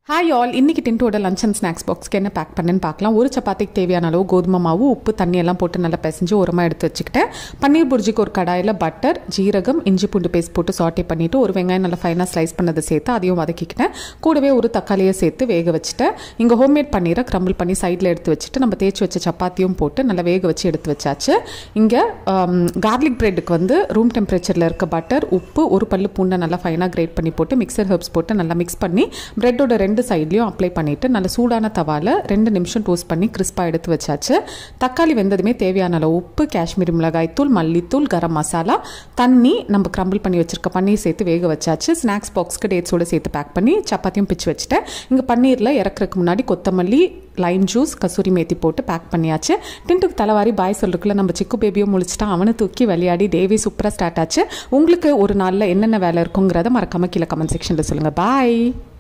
hi all இன்னைக்கு டின்ட்டோட lunch and snacks பாக்ஸ்க்கு என்ன பேக் பண்ணேன்னு பார்க்கலாம் ஒரு சப்பாத்திக்கு தேவையான அளவு கோதுமை மாவு உப்பு தண்ணி எல்லாம் போட்டு நல்லா பிசைஞ்சு ஓரமாக எடுத்து வச்சுக்கிட்டேன் பன்னீர் புர்ஜிக்கு ஒரு கடாயில் பட்டர் ஜீரகம் இஞ்சி பூண்டு பேஸ்ட் போட்டு சாட்டே பண்ணிவிட்டு ஒரு வெங்காயம் நல்லா ஃபைனாக ஸ்லைஸ் பண்ணதை சேர்த்து அதையும் வதக்கிக்கிட்டேன் கூடவே ஒரு தக்காளியை சேர்த்து வேக வச்சுட்டேன் இங்கே ஹோம்மேட் பன்னீரை க்ரம்பிள் பண்ணி சைடில் எடுத்து வச்சுட்டு நம்ம தேய்ச்சி வச்ச சப்பாத்தியும் போட்டு நல்லா வேக வச்சு எடுத்து வச்சாச்சு இங்கே கார்லிக் பிரெட்டுக்கு வந்து ரூம் டெம்பரேச்சரில் இருக்க பட்டர் உப்பு ஒரு பல்லு பூண்டை நல்லா ஃபைனாக கிரேட் பண்ணி போட்டு மிக்சர் ஹெர்ப்ஸ் போட்டு நல்லா மிக்ஸ் பண்ணி பிரெட்டோட ரெண்டு சைட்லையும் அப்ளை பண்ணிவிட்டு நல்ல சூடான தவால ரெண்டு நிமிஷம் டோஸ்ட் பண்ணி கிறிஸ்பாக எடுத்து வச்சாச்சு தக்காளி வெந்ததுமே தேவையான அளவு உப்பு காஷ்மீரி மிளகாய் தூள் மல்லித்தூள் கரம் மசாலா தண்ணி நம்ம கிரம்பிள் பண்ணி வச்சிருக்க பன்னீர் சேர்த்து வேக வச்சாச்சு ஸ்நாக்ஸ் பாக்ஸ்க்கு டேட்ஸோடு சேர்த்து பேக் பண்ணி சப்பாத்தியும் பிச்சு வச்சுட்டேன் இங்கே பன்னீரில் இறக்குறதுக்கு முன்னாடி கொத்தமல்லி லைம் ஜூஸ் கசூரி மேத்தி போட்டு பேக் பண்ணியாச்சு டின்ட்டுக்கு தலைவாரி பாய் சொல்றதுக்குள்ள நம்ம சிக்கு பேபியும் முழிச்சிட்டான் அவனை தூக்கி விளையாடி டேவி சூப்பராக ஸ்டார்ட் ஆச்சு உங்களுக்கு ஒரு நாளில் என்னென்ன வேலை இருக்குங்கிறத மறக்காம கீழே கமெண்ட் செக்ஷனில் சொல்லுங்கள் பாய்